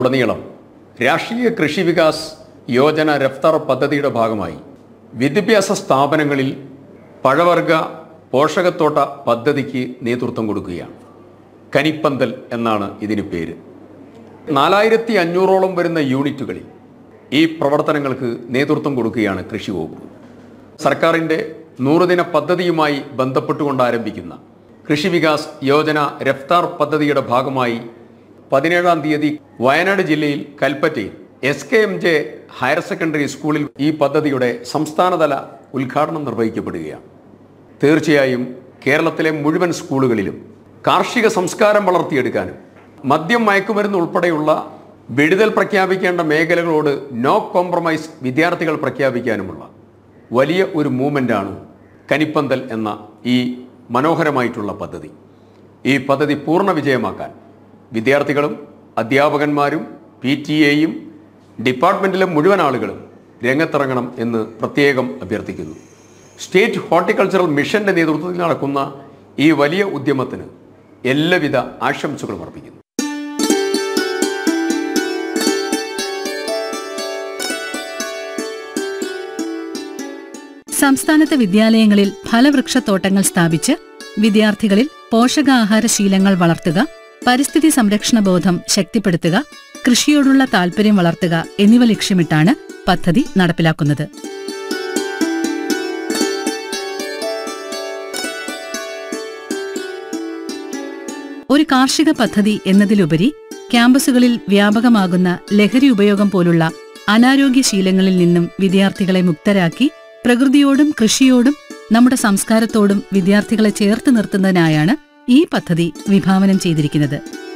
ഉടനീളം രാഷ്ട്രീയ കൃഷി വികാസ് യോജന രഫ്താർ പദ്ധതിയുടെ ഭാഗമായി വിദ്യാഭ്യാസ സ്ഥാപനങ്ങളിൽ പഴവർഗ പോഷകത്തോട്ട പദ്ധതിക്ക് നേതൃത്വം കൊടുക്കുകയാണ് കനിപ്പന്തൽ എന്നാണ് ഇതിന് പേര് നാലായിരത്തി അഞ്ഞൂറോളം വരുന്ന യൂണിറ്റുകളിൽ ഈ പ്രവർത്തനങ്ങൾക്ക് നേതൃത്വം കൊടുക്കുകയാണ് കൃഷി വകുപ്പ് സർക്കാരിൻ്റെ നൂറുദിന പദ്ധതിയുമായി ബന്ധപ്പെട്ടുകൊണ്ട് ആരംഭിക്കുന്ന കൃഷി വികാസ് യോജന രഫ്താർ പദ്ധതിയുടെ ഭാഗമായി പതിനേഴാം തീയതി വയനാട് ജില്ലയിൽ കൽപ്പറ്റയിൽ S K M J higher secondary സ്കൂളിൽ ഈ പദ്ധതിയുടെ സംസ്ഥാനതല ഉദ്ഘാടനം നിർവഹിക്കപ്പെടുകയാണ് തീർച്ചയായും കേരളത്തിലെ മുഴുവൻ സ്കൂളുകളിലും കാർഷിക സംസ്കാരം വളർത്തിയെടുക്കാനും മദ്യം മയക്കുമരുന്ന് ഉൾപ്പെടെയുള്ള വിടുതൽ പ്രഖ്യാപിക്കേണ്ട മേഖലകളോട് നോ കോംപ്രമൈസ് വിദ്യാർത്ഥികൾ പ്രഖ്യാപിക്കാനുമുള്ള വലിയ ഒരു മൂവ്മെൻ്റാണ് കനിപ്പന്തൽ എന്ന ഈ മനോഹരമായിട്ടുള്ള പദ്ധതി ഈ പദ്ധതി പൂർണ്ണ വിജയമാക്കാൻ വിദ്യാർത്ഥികളും അധ്യാപകന്മാരും പി ടി എയും ഡിപ്പാർട്ട്മെൻറ്റിലെ മുഴുവൻ ആളുകളും രംഗത്തിറങ്ങണം എന്ന് പ്രത്യേകം അഭ്യർത്ഥിക്കുന്നു സ്റ്റേറ്റ് ഹോർട്ടിക്കൾച്ചറൽ മിഷന്റെ നേതൃത്വത്തിൽ നടക്കുന്ന ഈ വലിയ ഉദ്യമത്തിന് എല്ലാവിധ ആശംസകളും അർപ്പിക്കുന്നു സംസ്ഥാനത്തെ വിദ്യാലയങ്ങളിൽ ഫലവൃക്ഷത്തോട്ടങ്ങൾ സ്ഥാപിച്ച് വിദ്യാർത്ഥികളിൽ പോഷകാഹാര ശീലങ്ങൾ വളർത്തുക പരിസ്ഥിതി സംരക്ഷണ ബോധം ശക്തിപ്പെടുത്തുക കൃഷിയോടുള്ള താൽപര്യം വളർത്തുക എന്നിവ ലക്ഷ്യമിട്ടാണ് പദ്ധതി നടപ്പിലാക്കുന്നത് ഒരു കാർഷിക പദ്ധതി എന്നതിലുപരി ക്യാമ്പസുകളിൽ വ്യാപകമാകുന്ന ലഹരി ഉപയോഗം പോലുള്ള അനാരോഗ്യ ശീലങ്ങളിൽ നിന്നും വിദ്യാർത്ഥികളെ മുക്തരാക്കി പ്രകൃതിയോടും കൃഷിയോടും നമ്മുടെ സംസ്കാരത്തോടും വിദ്യാർത്ഥികളെ ചേർത്ത് നിർത്തുന്നതിനായാണ് ഈ പദ്ധതി വിഭാവനം ചെയ്തിരിക്കുന്നത്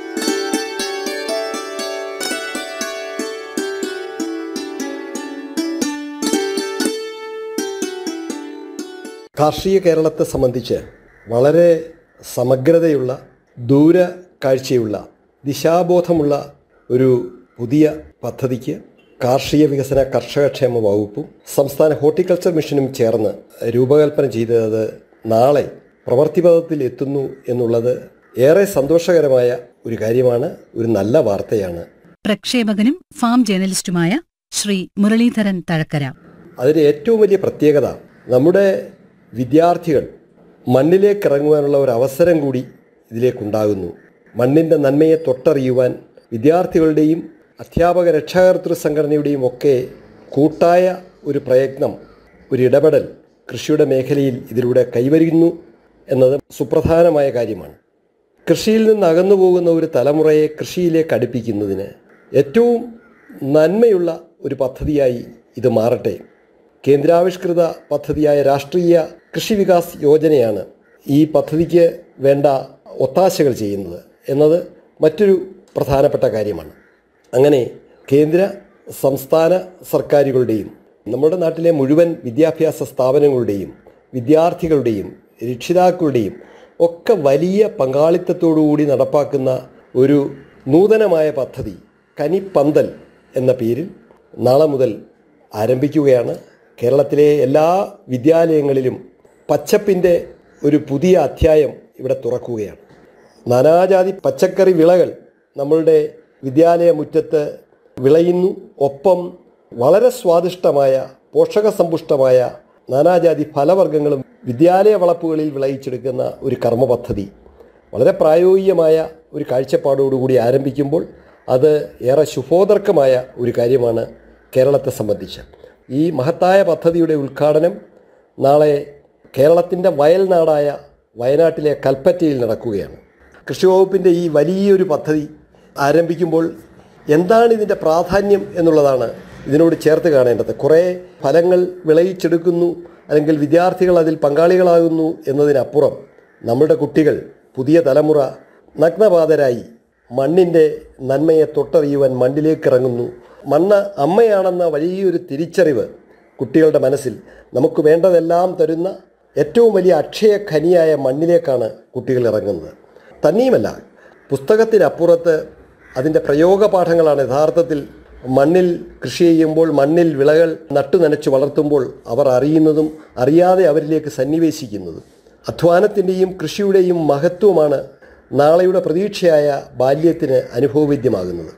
കാർഷിക കേരളത്തെ സംബന്ധിച്ച് വളരെ സമഗ്രതയുള്ള ദൂര കാഴ്ചയുള്ള ദിശാബോധമുള്ള ഒരു പുതിയ പദ്ധതിക്ക് കാർഷിക വികസന കർഷകക്ഷേമ വകുപ്പും സംസ്ഥാന ഹോർട്ടിക്കൾച്ചർ മിഷനും ചേർന്ന് രൂപകൽപ്പന ചെയ്തത് നാളെ പ്രവൃത്തിപഥത്തിൽ എത്തുന്നു എന്നുള്ളത് ഏറെ സന്തോഷകരമായ ഒരു കാര്യമാണ് ഒരു നല്ല വാർത്തയാണ് പ്രക്ഷേപകനും ഫാം ജേർണലിസ്റ്റുമായ ശ്രീ മുരളീധരൻ തഴക്കര അതിന് ഏറ്റവും വലിയ പ്രത്യേകത നമ്മുടെ വിദ്യാർത്ഥികൾ മണ്ണിലേക്ക് ഇറങ്ങുവാനുള്ള ഒരു അവസരം കൂടി ഇതിലേക്കുണ്ടാകുന്നു മണ്ണിൻ്റെ നന്മയെ തൊട്ടറിയുവാൻ വിദ്യാർത്ഥികളുടെയും അധ്യാപക രക്ഷാകർതൃ സംഘടനയുടെയും ഒക്കെ കൂട്ടായ ഒരു പ്രയത്നം ഒരു ഇടപെടൽ കൃഷിയുടെ മേഖലയിൽ ഇതിലൂടെ കൈവരുന്നു എന്നത് സുപ്രധാനമായ കാര്യമാണ് കൃഷിയിൽ നിന്ന് അകന്നു പോകുന്ന ഒരു തലമുറയെ കൃഷിയിലേക്ക് അടുപ്പിക്കുന്നതിന് ഏറ്റവും നന്മയുള്ള ഒരു പദ്ധതിയായി ഇത് മാറട്ടെ കേന്ദ്രാവിഷ്കൃത പദ്ധതിയായ രാഷ്ട്രീയ കൃഷി വികാസ് യോജനയാണ് ഈ പദ്ധതിക്ക് വേണ്ട ഒത്താശകൾ ചെയ്യുന്നത് എന്നത് മറ്റൊരു പ്രധാനപ്പെട്ട കാര്യമാണ് അങ്ങനെ കേന്ദ്ര സംസ്ഥാന സർക്കാരുകളുടെയും നമ്മുടെ നാട്ടിലെ മുഴുവൻ വിദ്യാഭ്യാസ സ്ഥാപനങ്ങളുടെയും വിദ്യാർത്ഥികളുടെയും രക്ഷിതാക്കളുടെയും ഒക്കെ വലിയ പങ്കാളിത്തത്തോടുകൂടി നടപ്പാക്കുന്ന ഒരു നൂതനമായ പദ്ധതി കനിപ്പന്തൽ എന്ന പേരിൽ നാളെ മുതൽ ആരംഭിക്കുകയാണ് കേരളത്തിലെ എല്ലാ വിദ്യാലയങ്ങളിലും പച്ചപ്പിൻ്റെ ഒരു പുതിയ അധ്യായം ഇവിടെ തുറക്കുകയാണ് നാനാജാതി പച്ചക്കറി വിളകൾ നമ്മളുടെ വിദ്യാലയ മുറ്റത്ത് വിളയുന്നു ഒപ്പം വളരെ സ്വാദിഷ്ടമായ പോഷകസമ്പുഷ്ടമായ നാനാജാതി ഫലവർഗ്ഗങ്ങളും വിദ്യാലയ വളപ്പുകളിൽ വിളയിച്ചെടുക്കുന്ന ഒരു കർമ്മ പദ്ധതി വളരെ പ്രായോഗികമായ ഒരു കാഴ്ചപ്പാടോടുകൂടി ആരംഭിക്കുമ്പോൾ അത് ഏറെ ശുഭോദർക്കമായ ഒരു കാര്യമാണ് കേരളത്തെ സംബന്ധിച്ച് ഈ മഹത്തായ പദ്ധതിയുടെ ഉദ്ഘാടനം നാളെ കേരളത്തിൻ്റെ വയൽനാടായ വയനാട്ടിലെ കൽപ്പറ്റയിൽ നടക്കുകയാണ് കൃഷി വകുപ്പിൻ്റെ ഈ വലിയൊരു പദ്ധതി ആരംഭിക്കുമ്പോൾ എന്താണ് ഇതിൻ്റെ പ്രാധാന്യം എന്നുള്ളതാണ് ഇതിനോട് ചേർത്ത് കാണേണ്ടത് കുറേ ഫലങ്ങൾ വിളയിച്ചെടുക്കുന്നു അല്ലെങ്കിൽ വിദ്യാർത്ഥികൾ അതിൽ പങ്കാളികളാകുന്നു എന്നതിനപ്പുറം നമ്മുടെ കുട്ടികൾ പുതിയ തലമുറ നഗ്നപാതരായി മണ്ണിൻ്റെ നന്മയെ തൊട്ടറിയുവാൻ മണ്ണിലേക്ക് ഇറങ്ങുന്നു മണ്ണ് അമ്മയാണെന്ന വലിയൊരു തിരിച്ചറിവ് കുട്ടികളുടെ മനസ്സിൽ നമുക്ക് വേണ്ടതെല്ലാം തരുന്ന ഏറ്റവും വലിയ അക്ഷയ ഖനിയായ മണ്ണിലേക്കാണ് കുട്ടികൾ ഇറങ്ങുന്നത് തന്നെയുമല്ല പുസ്തകത്തിനപ്പുറത്ത് അതിൻ്റെ പ്രയോഗപാഠങ്ങളാണ് യഥാർത്ഥത്തിൽ മണ്ണിൽ കൃഷി ചെയ്യുമ്പോൾ മണ്ണിൽ വിളകൾ നട്ടു നനച്ച് വളർത്തുമ്പോൾ അവർ അറിയുന്നതും അറിയാതെ അവരിലേക്ക് സന്നിവേശിക്കുന്നതും അധ്വാനത്തിൻ്റെയും കൃഷിയുടെയും മഹത്വമാണ് നാളെയുടെ പ്രതീക്ഷയായ ബാല്യത്തിന് അനുഭവവേദ്യമാകുന്നത്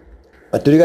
മറ്റൊരു